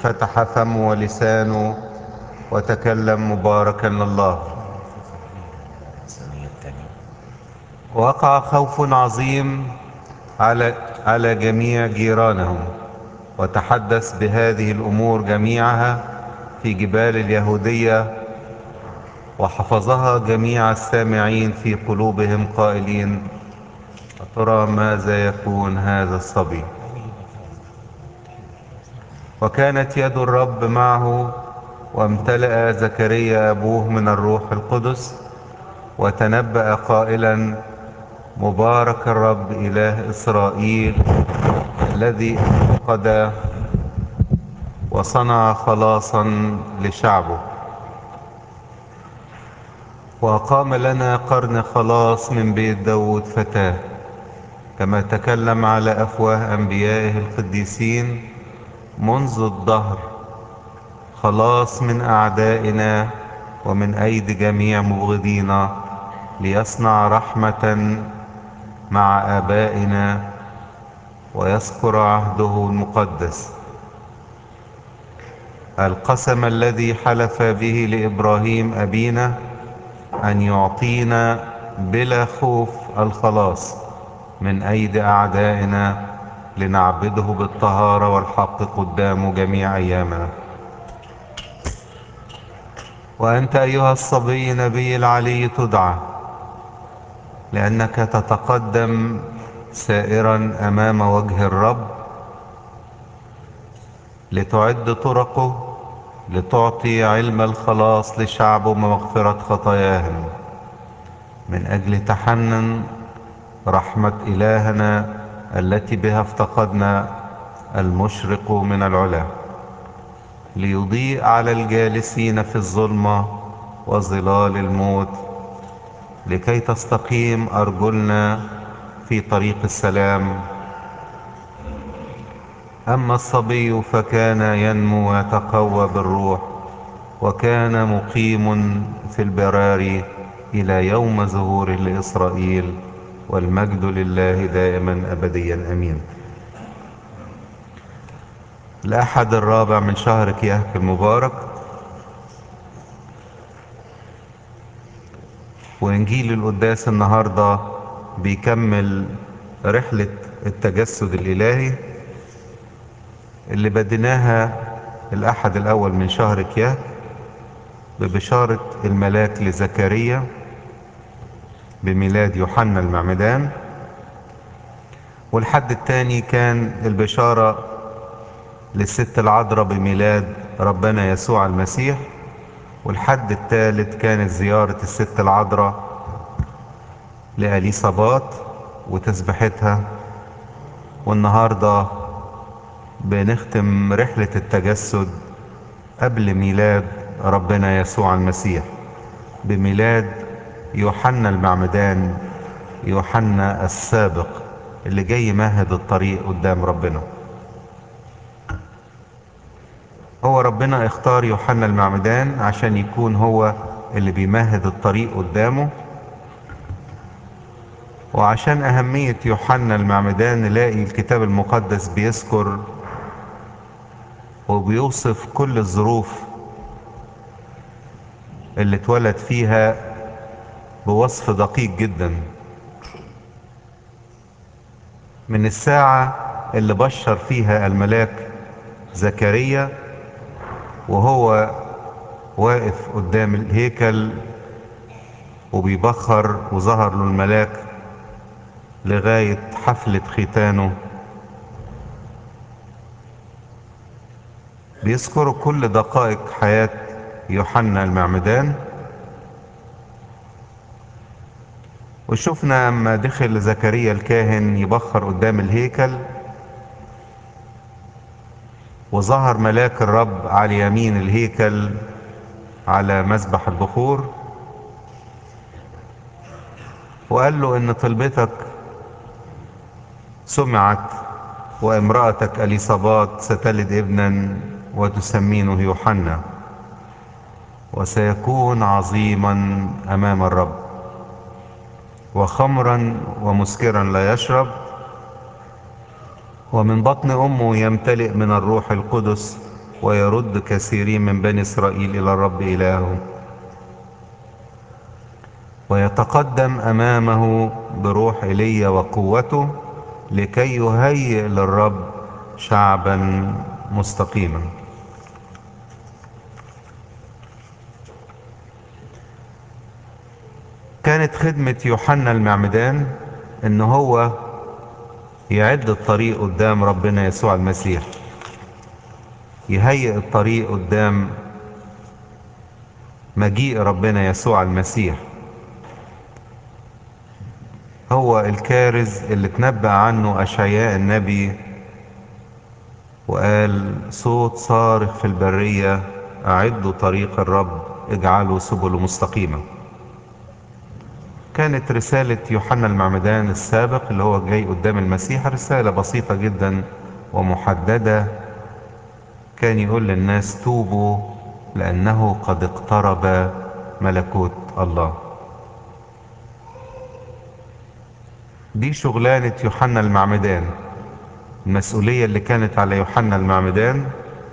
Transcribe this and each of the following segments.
انفتح فمه ولسانه وتكلم مباركا لله وقع خوف عظيم على على جميع جيرانهم وتحدث بهذه الأمور جميعها في جبال اليهودية وحفظها جميع السامعين في قلوبهم قائلين ترى ماذا يكون هذا الصبي وكانت يد الرب معه وامتلأ زكريا أبوه من الروح القدس وتنبأ قائلا مبارك الرب إله إسرائيل الذي قد وصنع خلاصا لشعبه وأقام لنا قرن خلاص من بيت داود فتاه كما تكلم على أفواه أنبيائه القديسين منذ الدهر خلاص من أعدائنا ومن أيدي جميع مبغضينا ليصنع رحمة مع آبائنا ويذكر عهده المقدس القسم الذي حلف به لإبراهيم أبينا أن يعطينا بلا خوف الخلاص من أيدي أعدائنا لنعبده بالطهارة والحق قدامه جميع أيامنا وأنت أيها الصبي نبي العلي تدعى لأنك تتقدم سائرا أمام وجه الرب لتعد طرقه لتعطي علم الخلاص لشعبه ومغفرة خطاياهم من أجل تحنن رحمة إلهنا التي بها افتقدنا المشرق من العلا ليضيء على الجالسين في الظلمة وظلال الموت لكي تستقيم أرجلنا في طريق السلام أما الصبي فكان ينمو ويتقوى بالروح وكان مقيم في البراري إلى يوم ظهوره لإسرائيل والمجد لله دائما أبديا أمين الأحد الرابع من شهر كيهك المبارك وإنجيل القداس النهاردة بيكمل رحلة التجسد الإلهي اللي بديناها الأحد الأول من شهر كيهك ببشارة الملاك لزكريا بميلاد يوحنا المعمدان والحد الثاني كان البشارة للست العذراء بميلاد ربنا يسوع المسيح والحد الثالث كانت زيارة الست العذراء لأليصابات وتسبحتها والنهاردة بنختم رحلة التجسد قبل ميلاد ربنا يسوع المسيح بميلاد يوحنا المعمدان يوحنا السابق اللي جاي مهد الطريق قدام ربنا هو ربنا اختار يوحنا المعمدان عشان يكون هو اللي بيمهد الطريق قدامه وعشان أهمية يوحنا المعمدان نلاقي الكتاب المقدس بيذكر وبيوصف كل الظروف اللي اتولد فيها بوصف دقيق جدا من الساعة اللي بشر فيها الملاك زكريا وهو واقف قدام الهيكل وبيبخر وظهر له الملاك لغاية حفلة ختانه بيذكروا كل دقائق حياة يوحنا المعمدان وشفنا اما دخل زكريا الكاهن يبخر قدام الهيكل وظهر ملاك الرب على يمين الهيكل على مذبح البخور وقال له ان طلبتك سمعت وامرأتك اليصابات ستلد ابنا وتسمينه يوحنا وسيكون عظيما امام الرب وخمرا ومسكرا لا يشرب ومن بطن امه يمتلئ من الروح القدس ويرد كثيرين من بني إسرائيل إلى الرب إلههم ويتقدم أمامه بروح إيليا وقوته لكي يهيئ للرب شعبا مستقيما كانت خدمة يوحنا المعمدان ان هو يعد الطريق قدام ربنا يسوع المسيح يهيئ الطريق قدام مجيء ربنا يسوع المسيح هو الكارز اللي تنبأ عنه أشعياء النبي وقال صوت صارخ في البرية أعدوا طريق الرب اجعلوا سبله مستقيمة كانت رسالة يوحنا المعمدان السابق اللي هو جاي قدام المسيح رسالة بسيطة جدا ومحددة كان يقول للناس توبوا لأنه قد اقترب ملكوت الله دي شغلانة يوحنا المعمدان المسؤولية اللي كانت على يوحنا المعمدان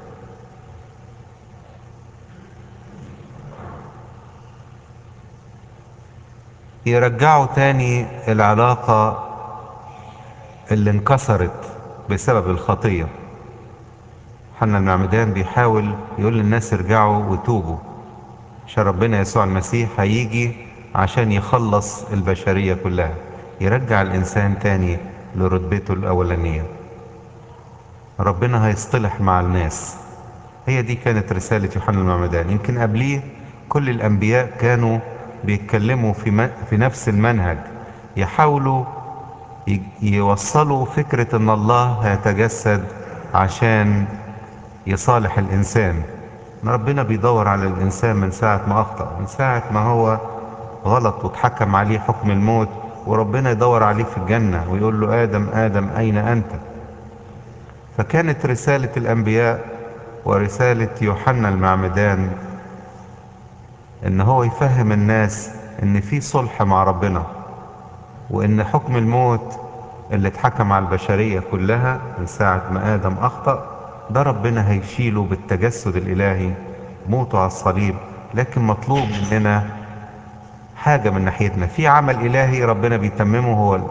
يرجعوا تاني العلاقة اللي انكسرت بسبب الخطية يوحنا المعمدان بيحاول يقول للناس ارجعوا وتوبوا عشان ربنا يسوع المسيح هيجي عشان يخلص البشرية كلها يرجع الإنسان تاني لرتبته الأولانية ربنا هيصطلح مع الناس هي دي كانت رسالة يوحنا المعمدان يمكن قبليه كل الأنبياء كانوا بيتكلموا في, في نفس المنهج يحاولوا يوصلوا فكرة ان الله هيتجسد عشان يصالح الإنسان ربنا بيدور على الإنسان من ساعة ما أخطأ من ساعة ما هو غلط واتحكم عليه حكم الموت وربنا يدور عليه في الجنة ويقول له آدم آدم أين أنت فكانت رسالة الأنبياء ورسالة يوحنا المعمدان ان هو يفهم الناس ان في صلح مع ربنا وان حكم الموت اللي اتحكم على البشرية كلها من ساعة ما آدم أخطأ ده ربنا هيشيله بالتجسد الإلهي موته على الصليب لكن مطلوب مننا حاجة من ناحيتنا في عمل إلهي ربنا بيتممه هو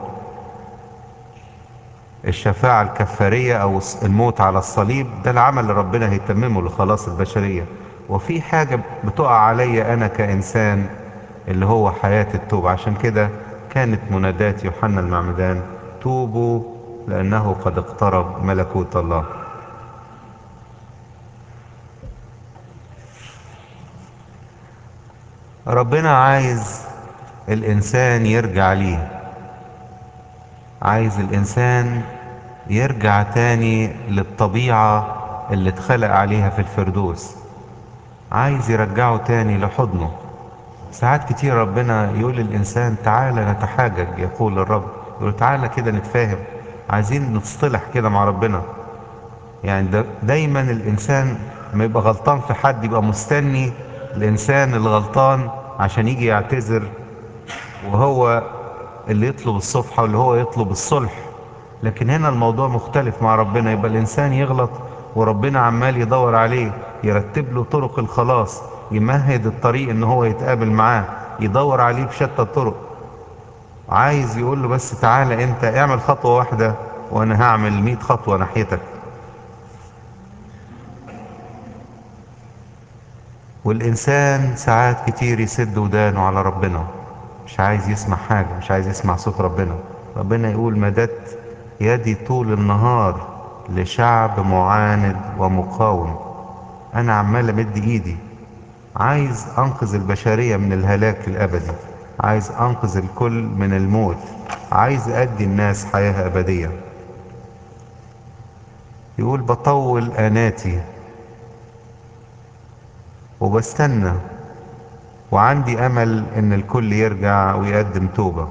الشفاعة الكفارية أو الموت على الصليب ده العمل اللي ربنا هيتممه لخلاص البشرية وفي حاجة بتقع عليا أنا كإنسان اللي هو حياة التوبة عشان كده كانت منادات يوحنا المعمدان توبوا لأنه قد اقترب ملكوت الله ربنا عايز الإنسان يرجع ليه عايز الإنسان يرجع تاني للطبيعة اللي اتخلق عليها في الفردوس عايز يرجعه تاني لحضنه ساعات كتير ربنا يقول للإنسان تعالى نتحاجج يقول الرب يقول تعالى كده نتفاهم عايزين نصطلح كده مع ربنا يعني دا دايما الإنسان ما يبقى غلطان في حد يبقى مستني الإنسان الغلطان عشان يجي يعتذر وهو اللي يطلب الصفحة واللي هو يطلب الصلح لكن هنا الموضوع مختلف مع ربنا يبقى الإنسان يغلط وربنا عمال يدور عليه يرتب له طرق الخلاص يمهد الطريق ان هو يتقابل معاه يدور عليه بشتى الطرق عايز يقول له بس تعالى انت اعمل خطوة واحدة وانا هعمل مئة خطوة ناحيتك والإنسان ساعات كتير يسد ودانه على ربنا مش عايز يسمع حاجة مش عايز يسمع صوت ربنا ربنا يقول مددت يدي طول النهار لشعب معاند ومقاوم أنا عمال أمد إيدي عايز أنقذ البشرية من الهلاك الأبدي عايز أنقذ الكل من الموت عايز أدي الناس حياة أبدية يقول بطول آناتي وبستنى وعندي أمل إن الكل يرجع ويقدم توبة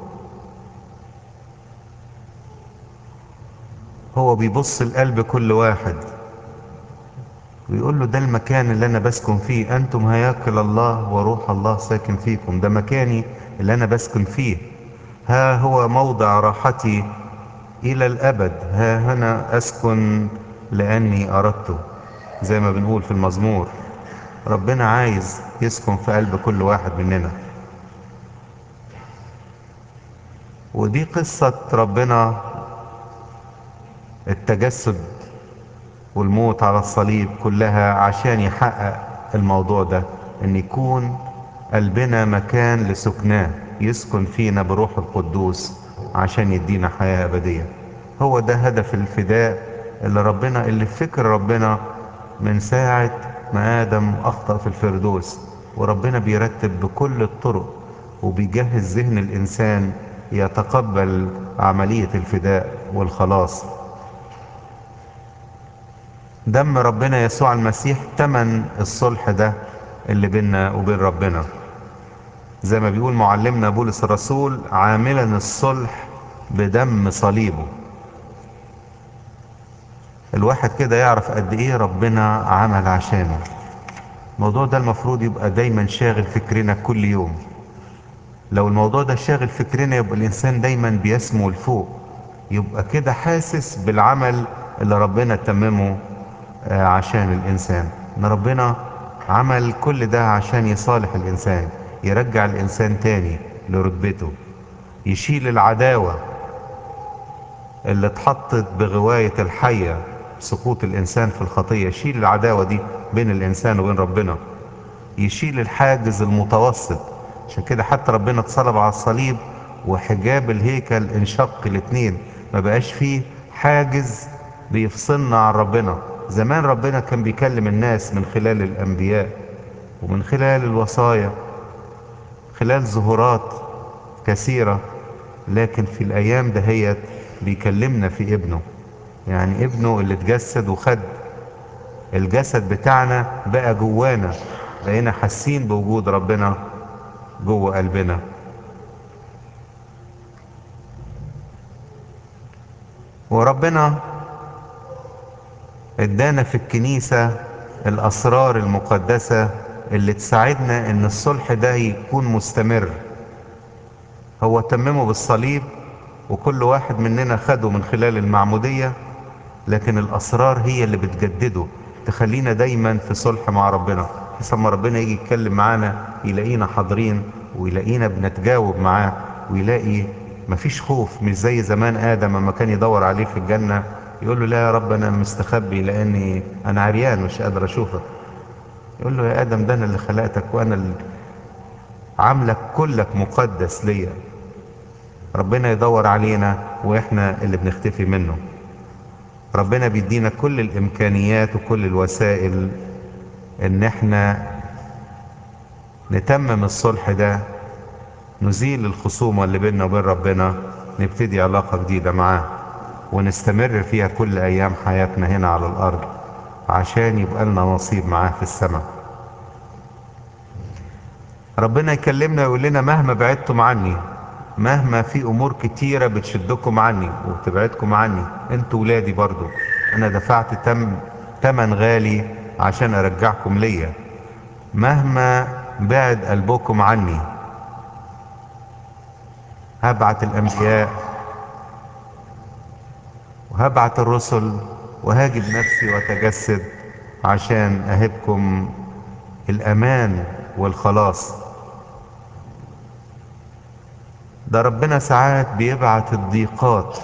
هو بيبص لقلب كل واحد ويقول له ده المكان اللي أنا بسكن فيه أنتم هياكل الله وروح الله ساكن فيكم ده مكاني اللي أنا بسكن فيه ها هو موضع راحتي إلى الأبد ها هنا أسكن لأني أردته زي ما بنقول في المزمور ربنا عايز يسكن في قلب كل واحد مننا ودي قصة ربنا التجسد والموت على الصليب كلها عشان يحقق الموضوع ده ان يكون قلبنا مكان لسكناه يسكن فينا بروح القدوس عشان يدينا حياة أبدية هو ده هدف الفداء اللي ربنا اللي فكر ربنا من ساعة ما آدم أخطأ في الفردوس وربنا بيرتب بكل الطرق وبيجهز ذهن الإنسان يتقبل عملية الفداء والخلاص دم ربنا يسوع المسيح تمن الصلح ده اللي بيننا وبين ربنا زي ما بيقول معلمنا بولس الرسول عاملا الصلح بدم صليبه الواحد كده يعرف قد ايه ربنا عمل عشانه الموضوع ده المفروض يبقى دايما شاغل فكرنا كل يوم لو الموضوع ده شاغل فكرنا يبقى الانسان دايما بيسمو لفوق يبقى كده حاسس بالعمل اللي ربنا تممه عشان الانسان ان ربنا عمل كل ده عشان يصالح الانسان يرجع الانسان تاني لرتبته يشيل العداوة اللي اتحطت بغواية الحية سقوط الانسان في الخطية يشيل العداوة دي بين الانسان وبين ربنا يشيل الحاجز المتوسط عشان كده حتى ربنا اتصلب على الصليب وحجاب الهيكل انشق الاتنين ما بقاش فيه حاجز بيفصلنا عن ربنا زمان ربنا كان بيكلم الناس من خلال الانبياء ومن خلال الوصايا خلال ظهورات كثيرة لكن في الايام دهيت بيكلمنا في ابنه يعني ابنه اللي اتجسد وخد الجسد بتاعنا بقى جوانا بقينا حاسين بوجود ربنا جوه قلبنا وربنا ادانا في الكنيسة الاسرار المقدسة اللي تساعدنا ان الصلح ده يكون مستمر هو تممه بالصليب وكل واحد مننا خده من خلال المعمودية لكن الاسرار هي اللي بتجدده تخلينا دايما في صلح مع ربنا بحيث لما ربنا يجي يتكلم معانا يلاقينا حاضرين ويلاقينا بنتجاوب معاه ويلاقي مفيش خوف مش زي زمان ادم لما كان يدور عليه في الجنة يقول له لا يا رب انا مستخبي لاني انا عريان مش قادر اشوفك يقول له يا ادم ده انا اللي خلقتك وانا اللي عاملك كلك مقدس ليا ربنا يدور علينا واحنا اللي بنختفي منه ربنا بيدينا كل الامكانيات وكل الوسائل ان احنا نتمم الصلح ده نزيل الخصومة اللي بيننا وبين ربنا نبتدي علاقة جديدة معاه ونستمر فيها كل ايام حياتنا هنا على الارض عشان يبقى لنا نصيب معاه في السماء ربنا يكلمنا ويقول لنا مهما بعدتم عني مهما في امور كتيرة بتشدكم عني وبتبعدكم عني انتوا ولادي برضو انا دفعت تم تمن غالي عشان ارجعكم ليا مهما بعد قلبكم عني هبعت الانبياء وهبعت الرسل وهاجي بنفسي واتجسد عشان اهبكم الامان والخلاص ده ربنا ساعات بيبعت الضيقات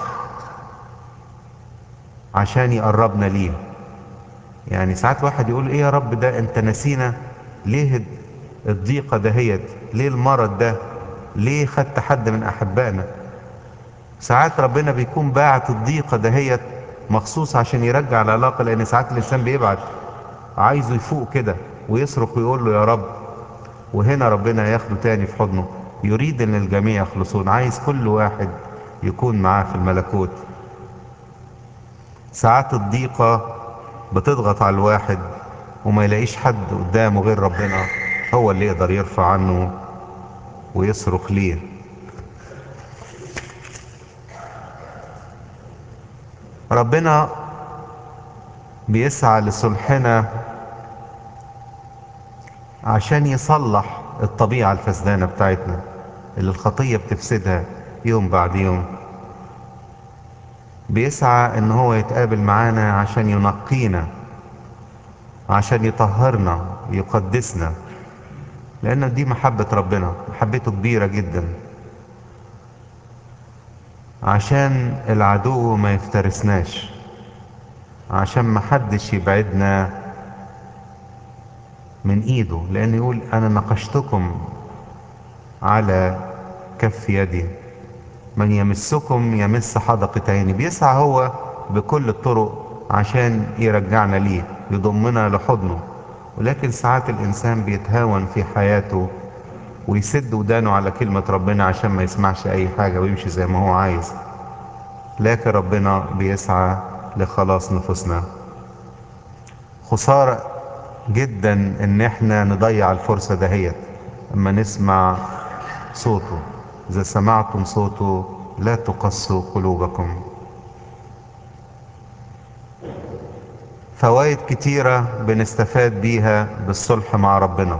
عشان يقربنا ليه يعني ساعات واحد يقول ايه يا رب ده انت نسينا ليه الضيقة دهيت ليه المرض ده ليه خدت حد من احبائنا ساعات ربنا بيكون باعت الضيقة دهيت مخصوص عشان يرجع العلاقة لان ساعات الانسان بيبعت عايزه يفوق كده ويصرخ ويقول له يا رب وهنا ربنا ياخده تاني في حضنه يريد ان الجميع يخلصون عايز كل واحد يكون معاه في الملكوت ساعات الضيقة بتضغط على الواحد وما يلاقيش حد قدامه غير ربنا هو اللي يقدر يرفع عنه ويصرخ ليه ربنا بيسعى لصلحنا عشان يصلح الطبيعة الفسدانة بتاعتنا اللي الخطية بتفسدها يوم بعد يوم بيسعى ان هو يتقابل معانا عشان ينقينا عشان يطهرنا يقدسنا لأن دي محبة ربنا محبته كبيرة جدا عشان العدو ما يفترسناش عشان ما حدش يبعدنا من ايده لان يقول انا نقشتكم على كف يدي من يمسكم يمس حدقة عيني بيسعى هو بكل الطرق عشان يرجعنا ليه يضمنا لحضنه ولكن ساعات الانسان بيتهاون في حياته ويسد ودانه على كلمة ربنا عشان ما يسمعش اي حاجة ويمشي زي ما هو عايز لكن ربنا بيسعى لخلاص نفوسنا خسارة جدا ان احنا نضيع الفرصة دهيت اما نسمع صوته اذا سمعتم صوته لا تقسوا قلوبكم فوائد كتيرة بنستفاد بيها بالصلح مع ربنا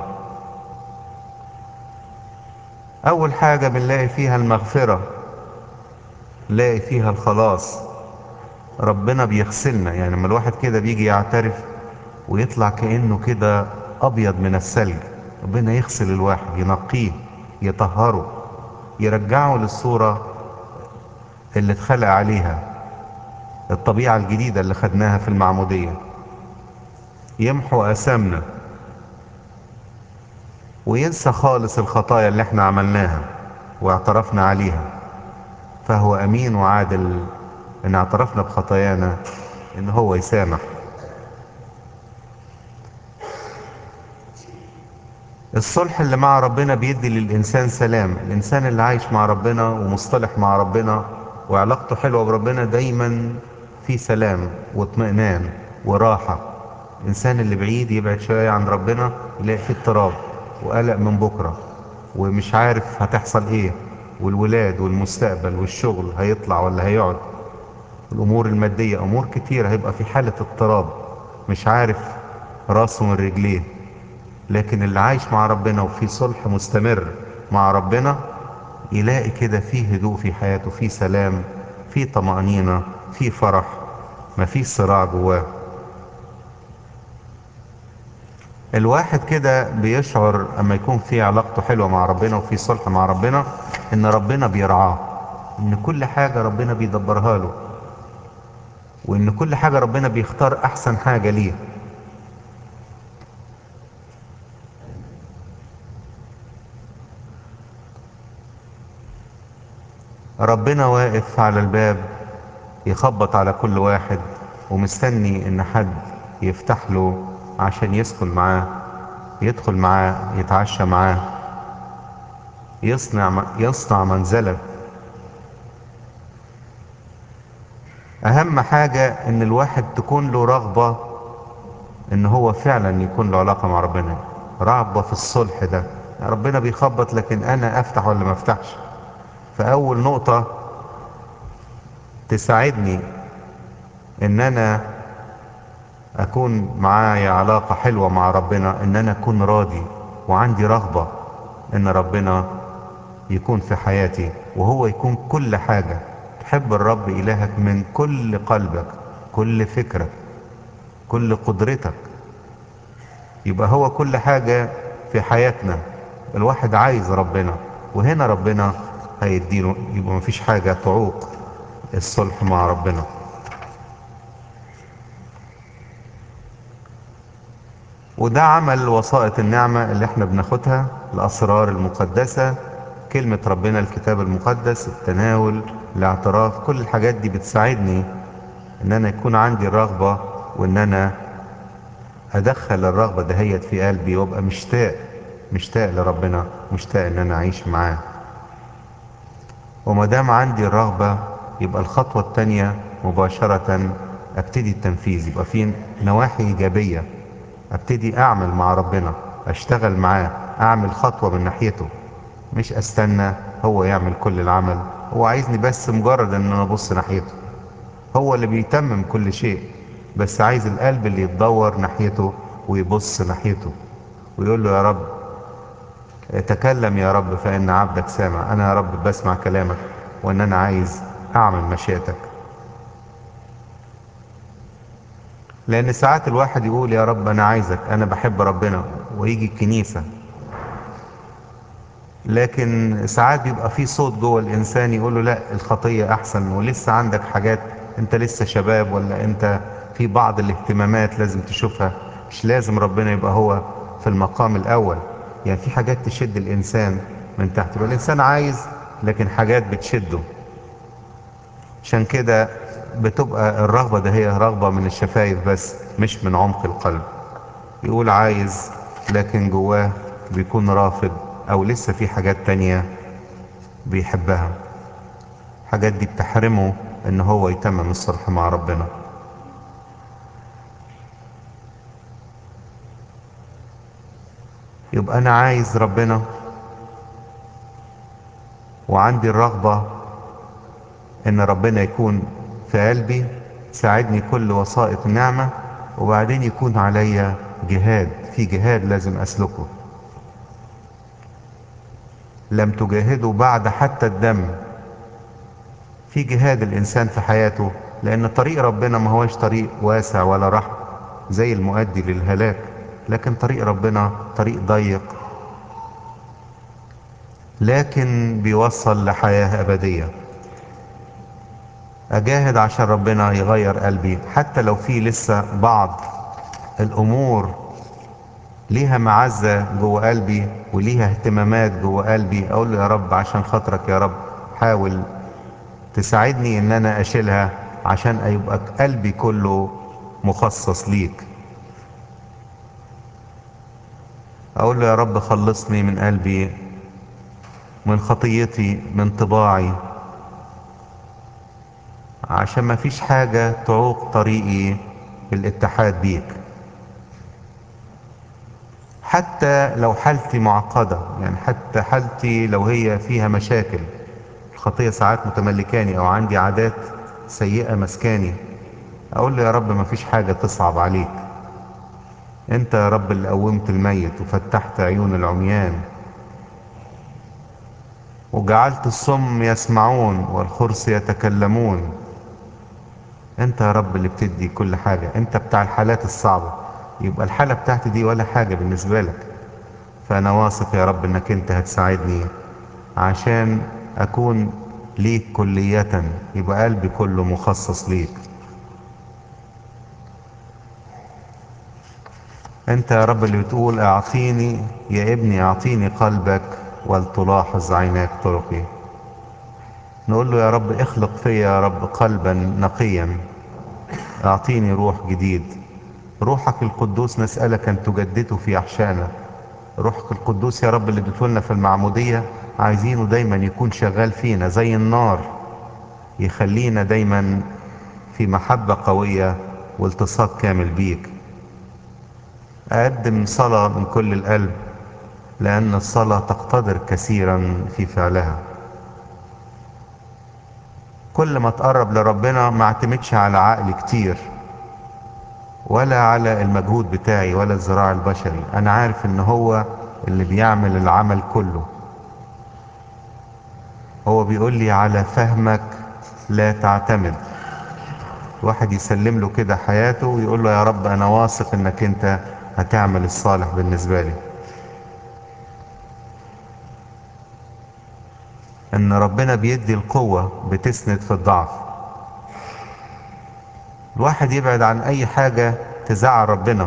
اول حاجة بنلاقي فيها المغفرة نلاقي فيها الخلاص ربنا بيغسلنا يعني لما الواحد كده بيجي يعترف ويطلع كأنه كده أبيض من الثلج ربنا يغسل الواحد ينقيه يطهره يرجعه للصورة اللي اتخلق عليها الطبيعة الجديدة اللي خدناها في المعمودية يمحو أسامنا وينسى خالص الخطايا اللي احنا عملناها واعترفنا عليها فهو أمين وعادل إن اعترفنا بخطايانا إن هو يسامح الصلح اللي مع ربنا بيدي للإنسان سلام الإنسان اللي عايش مع ربنا ومصطلح مع ربنا وعلاقته حلوة بربنا دايما في سلام واطمئنان وراحة الإنسان اللي بعيد يبعد شوية عن ربنا يلاقي فيه اضطراب وقلق من بكرة ومش عارف هتحصل ايه والولاد والمستقبل والشغل هيطلع ولا هيقعد الأمور المادية أمور كتير هيبقى في حالة اضطراب مش عارف راسه من رجليه لكن اللي عايش مع ربنا وفي صلح مستمر مع ربنا يلاقي كده فيه هدوء في حياته فيه سلام فيه طمأنينة فيه فرح ما فيه صراع جواه الواحد كده بيشعر اما يكون في علاقته حلوة مع ربنا وفي صلح مع ربنا ان ربنا بيرعاه ان كل حاجة ربنا بيدبرها له وان كل حاجة ربنا بيختار احسن حاجة ليه ربنا واقف على الباب يخبط على كل واحد ومستني ان حد يفتح له عشان يسكن معاه يدخل معاه يتعشى معاه يصنع يصنع منزله اهم حاجة ان الواحد تكون له رغبة ان هو فعلا يكون له علاقة مع ربنا رغبة في الصلح ده ربنا بيخبط لكن انا افتح ولا ما افتحش فاول نقطة تساعدني ان انا اكون معايا علاقة حلوة مع ربنا ان انا اكون راضي وعندي رغبة ان ربنا يكون في حياتي وهو يكون كل حاجة تحب الرب الهك من كل قلبك كل فكرك كل قدرتك يبقى هو كل حاجة في حياتنا الواحد عايز ربنا وهنا ربنا هيديله يبقى مفيش حاجة تعوق الصلح مع ربنا وده عمل وسائط النعمة اللي احنا بناخدها الأسرار المقدسة كلمة ربنا الكتاب المقدس التناول الاعتراف كل الحاجات دي بتساعدني ان انا يكون عندي الرغبة وان انا ادخل الرغبة دهيت في قلبي وابقى مشتاق مشتاق لربنا مشتاق ان انا اعيش معاه وما دام عندي الرغبة يبقى الخطوة التانية مباشرة ابتدي التنفيذ يبقى في نواحي ايجابية ابتدي اعمل مع ربنا اشتغل معاه اعمل خطوة من ناحيته مش استنى هو يعمل كل العمل هو عايزني بس مجرد ان انا ابص ناحيته هو اللي بيتمم كل شيء بس عايز القلب اللي يتدور ناحيته ويبص ناحيته ويقول له يا رب تكلم يا رب فإن عبدك سامع أنا يا رب بسمع كلامك وأن أنا عايز أعمل مشيئتك لان ساعات الواحد يقول يا رب انا عايزك انا بحب ربنا ويجي الكنيسة لكن ساعات بيبقى في صوت جوه الانسان يقول له لا الخطية احسن ولسه عندك حاجات انت لسه شباب ولا انت في بعض الاهتمامات لازم تشوفها مش لازم ربنا يبقى هو في المقام الاول يعني في حاجات تشد الانسان من تحت يبقى الانسان عايز لكن حاجات بتشده عشان كده بتبقى الرغبة ده هي رغبة من الشفايف بس مش من عمق القلب يقول عايز لكن جواه بيكون رافض او لسه في حاجات تانية بيحبها حاجات دي بتحرمه ان هو يتمم الصلح مع ربنا يبقى انا عايز ربنا وعندي الرغبة ان ربنا يكون في قلبي ساعدني كل وسائط النعمة وبعدين يكون عليا جهاد في جهاد لازم اسلكه لم تجاهدوا بعد حتى الدم في جهاد الانسان في حياته لان طريق ربنا ما هوش طريق واسع ولا رحب زي المؤدي للهلاك لكن طريق ربنا طريق ضيق لكن بيوصل لحياة ابدية اجاهد عشان ربنا يغير قلبي حتى لو في لسه بعض الامور ليها معزة جوه قلبي وليها اهتمامات جوه قلبي اقول له يا رب عشان خاطرك يا رب حاول تساعدني ان انا اشيلها عشان يبقى قلبي كله مخصص ليك اقول له يا رب خلصني من قلبي من خطيتي من طباعي عشان ما فيش حاجة تعوق طريقي بالاتحاد بيك حتى لو حالتي معقدة يعني حتى حالتي لو هي فيها مشاكل الخطية ساعات متملكاني او عندي عادات سيئة مسكاني اقول له يا رب ما فيش حاجة تصعب عليك انت يا رب اللي قومت الميت وفتحت عيون العميان وجعلت الصم يسمعون والخرس يتكلمون انت يا رب اللي بتدي كل حاجة انت بتاع الحالات الصعبة يبقى الحالة بتاعتي دي ولا حاجة بالنسبة لك فانا واثق يا رب انك انت هتساعدني عشان اكون ليك كلية يبقى قلبي كله مخصص ليك انت يا رب اللي بتقول اعطيني يا ابني اعطيني قلبك ولتلاحظ عيناك طرقي نقول له يا رب اخلق فيا يا رب قلبا نقيا اعطيني روح جديد روحك القدوس نسألك ان تجدده في احشائنا روحك القدوس يا رب اللي اديتهولنا في المعمودية عايزينه دايما يكون شغال فينا زي النار يخلينا دايما في محبة قوية والتصاق كامل بيك أقدم صلاة من كل القلب لأن الصلاة تقتدر كثيرا في فعلها كل ما تقرب لربنا ما اعتمدش على عقلي كتير ولا على المجهود بتاعي ولا الزراع البشري أنا عارف إن هو اللي بيعمل العمل كله هو بيقول لي على فهمك لا تعتمد واحد يسلم له كده حياته ويقول له يا رب أنا واثق إنك أنت هتعمل الصالح بالنسبة لي ان ربنا بيدي القوة بتسند في الضعف الواحد يبعد عن اي حاجة تزعل ربنا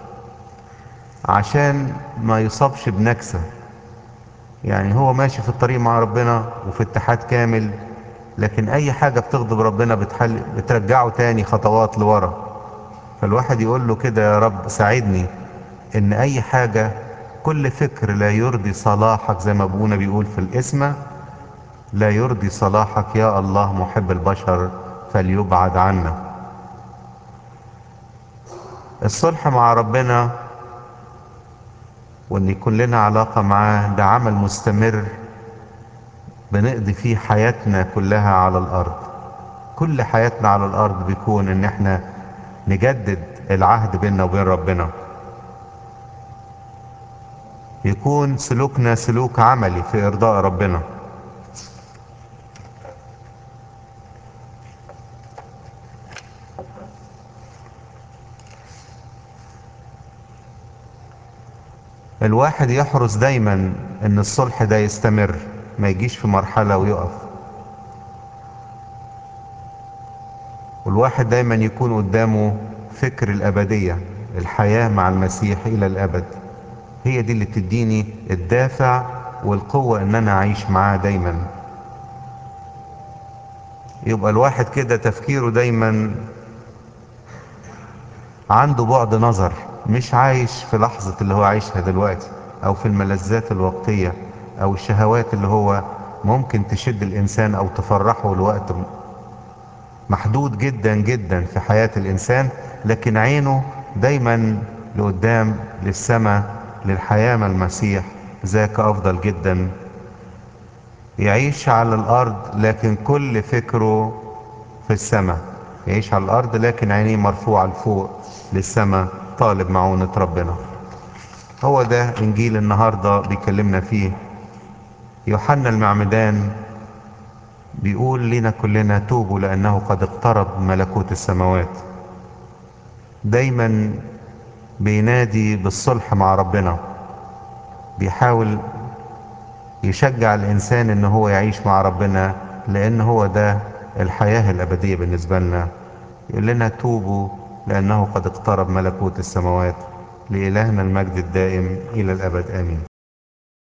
عشان ما يصابش بنكسة يعني هو ماشي في الطريق مع ربنا وفي اتحاد كامل لكن اي حاجة بتغضب ربنا بتحل بترجعه تاني خطوات لورا فالواحد يقول له كده يا رب ساعدني ان اي حاجة كل فكر لا يرضي صلاحك زي ما ابونا بيقول في الاسمة لا يرضي صلاحك يا الله محب البشر فليبعد عنا الصلح مع ربنا وان يكون لنا علاقة معاه ده عمل مستمر بنقضي فيه حياتنا كلها على الارض كل حياتنا على الارض بيكون ان احنا نجدد العهد بيننا وبين ربنا يكون سلوكنا سلوك عملي في ارضاء ربنا الواحد يحرص دايما ان الصلح ده يستمر ما يجيش في مرحلة ويقف والواحد دايما يكون قدامه فكر الأبدية الحياة مع المسيح إلى الأبد هي دي اللي تديني الدافع والقوة ان انا اعيش معاه دايما يبقى الواحد كده تفكيره دايما عنده بعد نظر مش عايش في لحظة اللي هو عايشها دلوقتي او في الملذات الوقتية او الشهوات اللي هو ممكن تشد الانسان او تفرحه لوقت محدود جدا جدا في حياة الانسان لكن عينه دايما لقدام للسماء للحياة مع المسيح ذاك افضل جدا يعيش على الارض لكن كل فكره في السماء يعيش على الارض لكن عينيه مرفوعة لفوق للسماء طالب معونة ربنا هو ده انجيل النهاردة بيكلمنا فيه يوحنا المعمدان بيقول لنا كلنا توبوا لانه قد اقترب ملكوت السماوات دايما بينادي بالصلح مع ربنا بيحاول يشجع الانسان ان هو يعيش مع ربنا لان هو ده الحياة الابدية بالنسبة لنا يقول لنا توبوا لانه قد اقترب ملكوت السماوات لالهنا المجد الدائم الى الابد امين